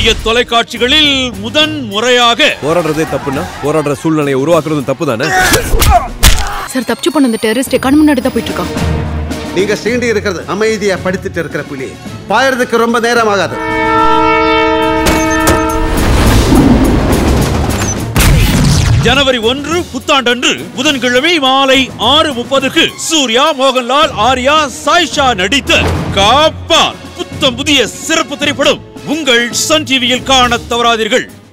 இந்திய தொலைக்காட்சிகளில் முதன் முறையாக போராடுறதே தப்புன்னா போராடுற சூழ்நிலையை உருவாக்குறதும் தப்பு தானே சார் தப்பிச்சு பண்ண அந்த டெரரிஸ்ட் கண் முன்னாடி தான் போயிட்டு இருக்கான் நீங்க சீண்டி இருக்கிறது அமைதியா படித்துட்டு இருக்கிற புலி பாயறதுக்கு ரொம்ப நேரம் ஆகாது ஜனவரி ஒன்று புத்தாண்டன்று புதன்கிழமை மாலை ஆறு முப்பதுக்கு சூர்யா மோகன்லால் ஆர்யா சாய்ஷா நடித்த காப்பான் புத்தம் புதிய சிறப்பு திரைப்படம் உங்கள் சன் டிவியில் காணத் தவறாதீர்கள்